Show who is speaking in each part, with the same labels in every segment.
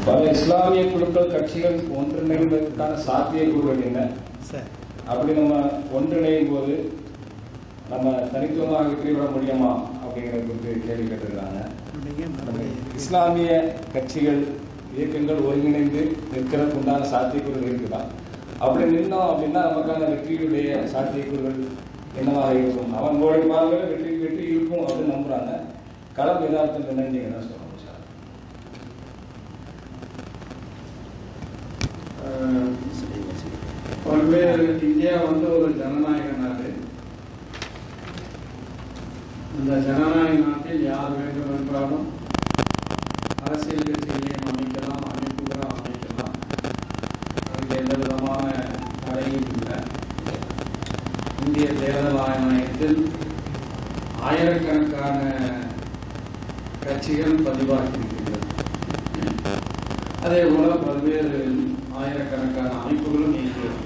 Speaker 1: பல இஸ்லாமிய குழுக்கள் கட்சிகள் ஒன்றிணைவதற்கான சாத்தியக்கூறுகள் என்ன
Speaker 2: சரி
Speaker 1: அப்படி நம்ம ஒன்றிணையும் போது நம்ம தனித்துவமாக வெற்றி பெற முடியுமா அப்படிங்கிறத குறித்து கேள்வி கேட்டிருக்காங்க
Speaker 2: நீங்க
Speaker 1: நம்ம
Speaker 2: மறுபடியும்
Speaker 1: இஸ்லாமிய கட்சிகள் இயக்கங்கள் ஒருங்கிணைந்து நிற்கிறதுக்கு உண்டான சாத்தியக்கூறுகள் இருக்குதா அப்படி நின்றோம் அப்படின்னா நமக்கான வெற்றியுடைய சாத்தியக்கூறுகள் என்னவாக இருக்கும் அவன் மூலியமாக வெற்றி வெற்றி இருக்கும் அப்படின்னு நம்புறாங்க களம் யதார்த்தம் என்னன்னு நீங்க என்ன சொல்லணும் சார்
Speaker 3: அஹ், பல்வேறு இந்தியா வந்து ஒரு ஜனநாயக நாடு இந்த ஜனநாயக நாட்டில் யார் வேண்டும் என்றாலும் அரசியல் கட்சிகளையும் அமைக்கலாம் அமைப்புகளும் அமைக்கலாம் அதில் எந்த விதமான தடையும் இல்லை இந்திய தேர்தல் ஆணையத்தில் ஆயிரக்கணக்கான கட்சிகள் பதிவாகியிருக்கின்றன அதே போல பல்வேறு ஆயிரக்கணக்கான அமைப்புகளும் இருக்கிறது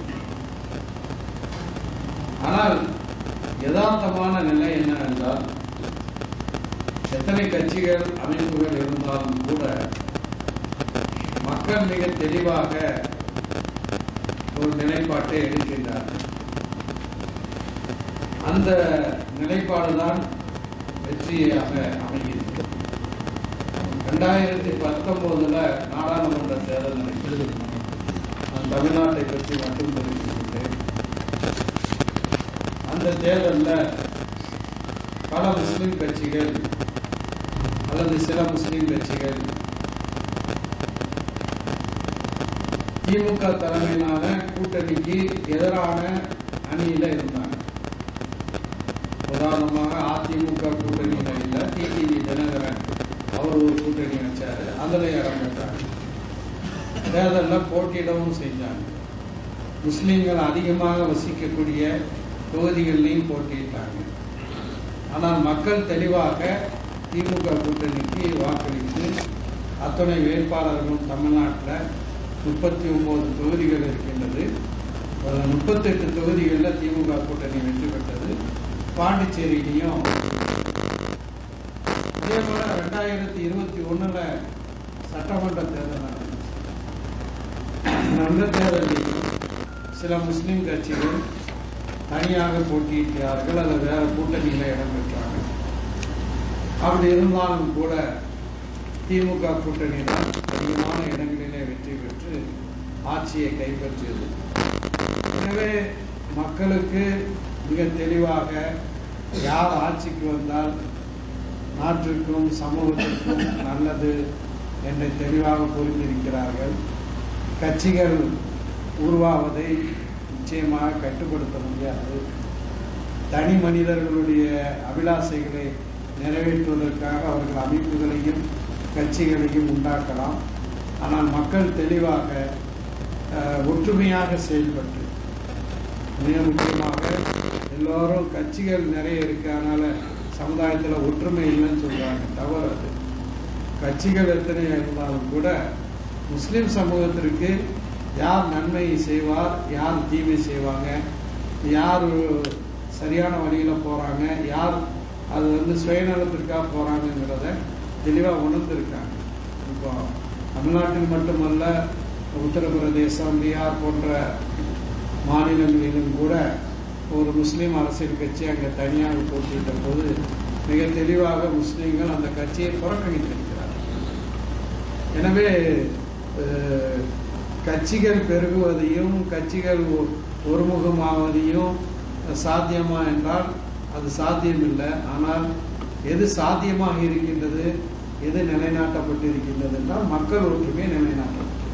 Speaker 3: ஆனால் யதார்த்தமான நிலை என்னவென்றால் எத்தனை கட்சிகள் அமைப்புகள் இருந்தாலும் கூட மக்கள் மிக தெளிவாக ஒரு நிலைப்பாட்டை எடுக்கின்றார்கள் அந்த நிலைப்பாடுதான் வெற்றியாக அமைகிறது ரெண்டாயிரத்தி பத்தொன்பதுல நாடாளுமன்ற தேர்தல் நடக்கிறது நான் தமிழ்நாட்டை பற்றி மட்டும் தெரிவிக்கின்றேன் அந்த தேர்தலில் பல முஸ்லிம் கட்சிகள் அல்லது சில முஸ்லிம் கட்சிகள் திமுக தலைமையிலான கூட்டணிக்கு எதிரான அணியில இருந்தாங்க உதாரணமாக அதிமுக கூட்டணியில இல்ல டிடிவி தினகரன் அவர் ஒரு கூட்டணி வச்சாரு அதுல இடம் பெற்றாங்க தேர்தலில் போட்டியிடவும் செஞ்சாங்க முஸ்லிம்கள் அதிகமாக வசிக்கக்கூடிய தொகுதிகள்லையும் போட்டியிட்டாங்க ஆனால் மக்கள் தெளிவாக திமுக கூட்டணிக்கு வாக்களித்து அத்தனை வேட்பாளர்களும் தமிழ்நாட்டில் முப்பத்தி ஒன்பது தொகுதிகள் இருக்கின்றது அதில் முப்பத்தெட்டு தொகுதிகளில் திமுக கூட்டணி வெற்றி பெற்றது பாண்டிச்சேரியிலையும் இதே போல ரெண்டாயிரத்தி இருபத்தி ஒண்ணுல சட்டமன்ற தேர்தல் நடந்துச்சு அந்த தேர்தலில் சில முஸ்லிம் கட்சிகள் தனியாக போட்டியிட்டார்கள் அல்லது வேற கூட்டணியில இடம் பெற்றாங்க அப்படி இருந்தாலும் கூட திமுக கூட்டணி தான் அதிகமான இடங்களிலே வெற்றி பெற்று ஆட்சியை கைப்பற்றியது எனவே மக்களுக்கு மிக தெளிவாக யார் ஆட்சிக்கு வந்தால் நாட்டிற்கும் சமூகத்திற்கும் நல்லது என்று தெளிவாக புரிந்திருக்கிறார்கள் கட்சிகள் உருவாவதை நிச்சயமாக கட்டுப்படுத்த முடியாது தனி மனிதர்களுடைய அபிலாசைகளை நிறைவேற்றுவதற்காக அவர்கள் அமைப்புகளையும் கட்சிகளையும் உண்டாக்கலாம் ஆனால் மக்கள் தெளிவாக அஹ், ஒற்றுமையாக செயல்பட்டு மிக முக்கியமாக எல்லோரும் கட்சிகள் நிறைய இருக்கு அதனால சமுதாயத்தில் ஒற்றுமை இல்லைன்னு சொல்றாங்க தவறு அது கட்சிகள் எத்தனை இருந்தாலும் கூட முஸ்லிம் சமூகத்திற்கு யார் நன்மை செய்வார் யார் தீமை செய்வாங்க யார் சரியான வழியில போறாங்க யார் அது வந்து சுயநலத்திற்காக போறாங்கங்கிறத தெளிவாக உணர்ந்திருக்காங்க இப்போ தமிழ்நாட்டில் மட்டுமல்ல உத்தரப்பிரதேசம் பீகார் போன்ற மாநிலங்களிலும் கூட ஒரு முஸ்லீம் அரசியல் கட்சி அங்கே தனியாக போட்டியிட்ட போது மிக தெளிவாக முஸ்லீம்கள் அந்த கட்சியை புறக்கணித்திருக்கிறார்கள் எனவே அஹ், கட்சிகள் பெருகுவதையும் கட்சிகள் ஒ- ஒருமுகமாவதையும் சாத்தியமா என்றால் அது சாத்தியமில்லை ஆனால் எது சாத்தியமாக இருக்கின்றது எது நிலைநாட்டப்பட்டு இருக்கின்றது என்றால் மக்கள் ஒற்றுமை நிலைநாட்டப்படும்